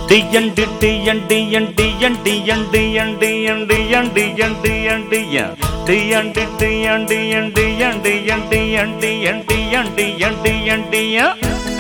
டியண்டு டியண்டு யண்டு யண்டு யண்டு யண்டு யண்டு யண்டு யண்டு யண்டு ய டியண்டு டியண்டு யண்டு யண்டு யண்டு யண்டு யண்டு யண்டு யண்டு யண்டு ய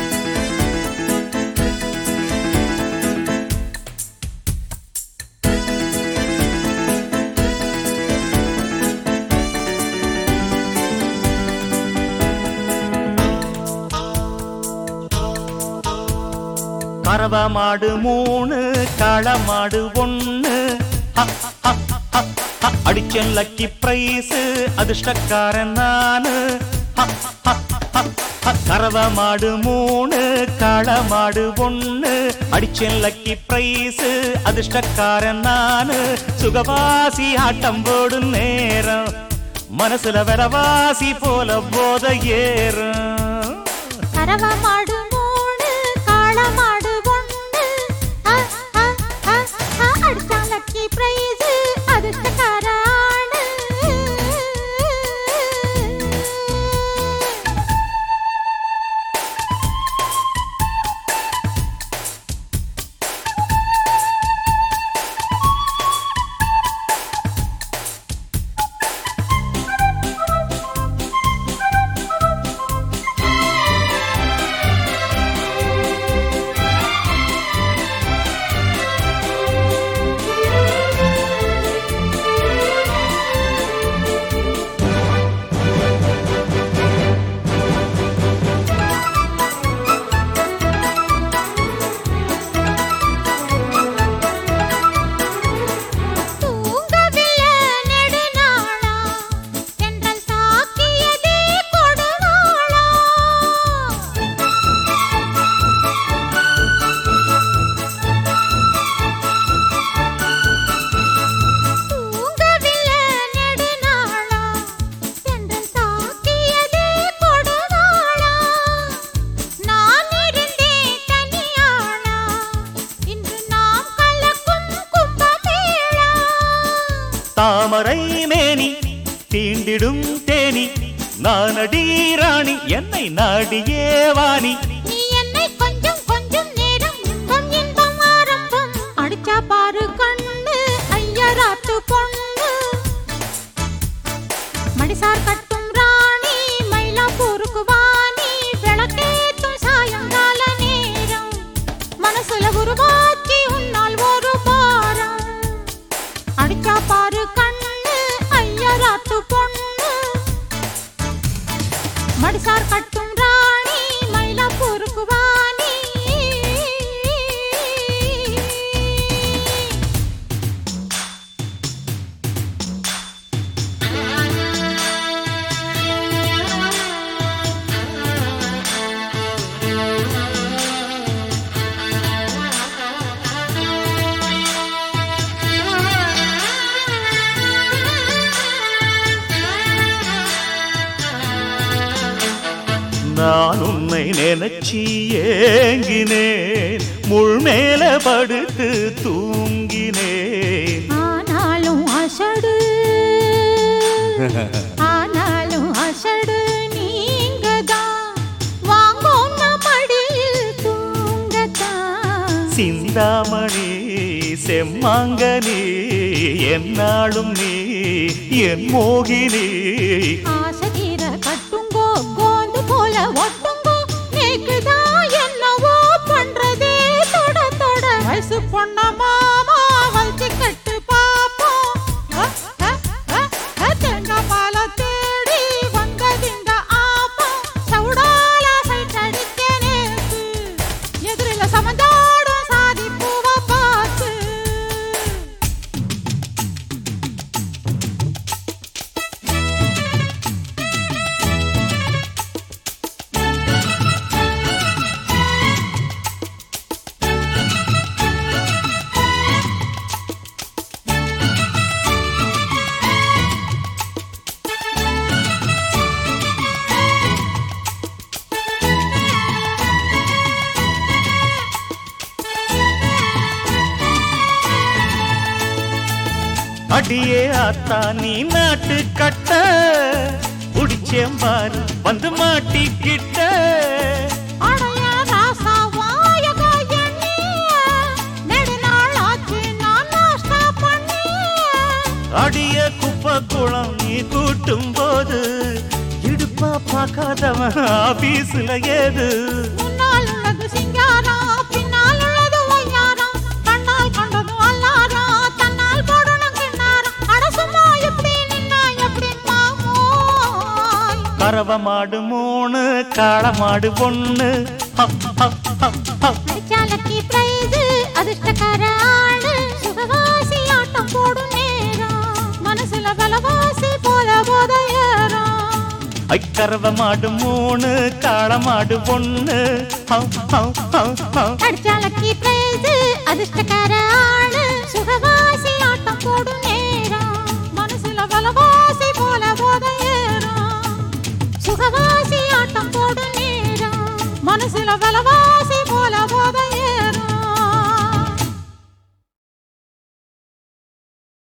கறவ மாடு மூணு கள மாடு ஒண்ணு ஹ, ஹ, ஹ, ஹ. அடிச்சேன் லக்கி பிரைஸ் அதிர்ஷ்டக்காரன் நானு ஹ, ஹ, ஹ, ஹ. கறவ மாடு மூணு கள மாடு ஒண்ணு அடிச்சேன் லக்கி பிரைஸ் அதிர்ஷ்டக்காரன் நானு சுகவாசி ஆட்டம் போடும் நேரம் மனசுல வரவாசி போல போத ஏறும் கறவ மாடு மூணு காள மாடு ஒண்ணு அ, அ, அ, அ, அடிச்சா லக்கி பிரைஸ் அதிர்ஷ்டக்கார ஆளு தூங்கவில்லை நெடுநாளா தென்றல் தாக்கியதே கொடுநாளா தூங்கவில்லை நெடுநாளா தென்றல் தாக்கியதே கொடுநாளா நான் இருந்தேன் தனியாளா இன்று நாம் கலக்கும் கும்பமேளா தாமரை மேனி தீண்டிடும் தேனி நானடி ராணி என்னை நாடியே வாணி நீ என்னை கொஞ்சம் கொஞ்சம் நேரம் இன்பம் இன்பம் ஆரம்பம் அடிச்சா பாரு கண்ணு ஐயராத்து பொண்ணு மடிசார் கட்டும் ராணி மயிலாப்பூருக்கு வாணி விளக்கேத்தும் சாயங்கால நேரம் மனசுல உருவாக்கி உன்னால் ஒரு பாரம் அடிச்சா பாரு கண்ணு ஐயராத்து பொண்ணு மடிசார் கட்டும் ராணி மயிலாப்பூருக்கு வாணி நான் உன்னை நினைச்சி ஏங்கினேன் முள் மேல படுத்து தூங்கினேன் ஆனாலும் அசடு ஆனாலும் அசடு நீங்கதான் வாங்கோன்ன மடியில் தூங்கத்தான் சிந்தாமணி செம்மாங்கனி என்னாலும் நீ என் மோகினி ஆசைதீர கட்டுங்கோ கோந்து போல ஒட்டுங்கோ நேக்குதான் என்னவோ பண்றதே தொட தொட வயசு பொண்ண மாமா வச்சு கட்டு பாப்போம் அ, அ, அ, அ, தேங்காய் பால தேடி வந்ததிந்த ஆப்பம் சவுடால சைட் அடிக்க நேத்து எதிரில சமந்தாடும் சாதி பூவ பார்த்து அடியே ஆத்தா நீ நாட்டு கட்ட புடிச்சேம்பாரு வந்து மாட்டிக்கிட்ட அடைய ராசா வாயக எண்ணிய பார்க்காதவன் ஆபீஸ்ல ஏது முன்னால் உள்ளது சிங்காரம் பின்னால் உள்ளது ஒய்யாரம் கண்ணால் கண்டதும் அல்லாரம் தன்னால் போடணும் கிண்ணாரம் அட சும்மா எப்படி நின்னா எப்படி மாமோய் கறவ மாடு மூணு காளை மாடு ஒண்ணு ஹப், ஹப், ஹப், ஹப். அடிச்சாலக்கி பிரைஸ் அதிர்ஷ்டக்கார ஆளு சுகவாசி ஆட்டம் போடும் நேரம் மனசுல பலவாசி போல போத ஏறும் ஐ கறவ மாடு மூணு காளை மாடு ஒண்ணு ஹப், ஹப், ஹப், ஹப். அடிச்சாலக்கி பிரைஸ் அதிர்ஷ்டக்கார ஆளு சுகவாசி ஆட்டம் போடும் நேரம் மனசுல பலவாசி போல போத ஏறும் சுகவாசி ஆட்டம் போடும் நேரம் மனசுல பலவாசி போல போத ஏறும்